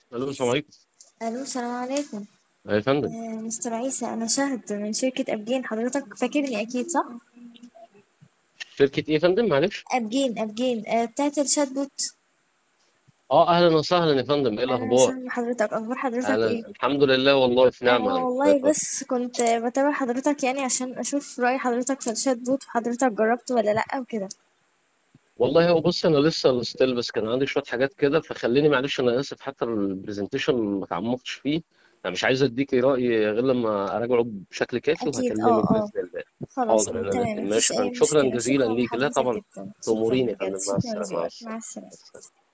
الو السلام عليكم الو السلام عليكم يا فندم آه، مستر عيسى انا شاهد من شركة ابجين حضرتك فاكرني اكيد صح شركة ايه يا فندم معلش ابجين ابجين آه، بتاعت الشات بوت اه اهلا وسهلا يا فندم ايه اهلا الاخبار وسهلا بحضرتك اخبار حضرتك اهلا ايه الحمد لله والله في انا نعمة والله بس كنت بتابع حضرتك يعني عشان اشوف رأي حضرتك في الشات بوت وحضرتك جربته ولا لا وكده والله هو بص انا لسه ستيل بس كان عندي شوية حاجات كده فخليني معلش انا اسف حتى البرزنتيشن ما تعمقتش فيه انا مش عايز اديكي رأيي غير لما اراجعه بشكل كافي اكيد اه وهكلمك اه باذن الله خلاص حاضر تمام انا مفيش ماشي يا اي فندم شكرا مشكلة جزيلا شكرا ليك لا لحضرتك طبعا جدا شكرا تأمريني يا بجد فندم مع شكرا السلامة مع لذوقك السلامة مع السلامة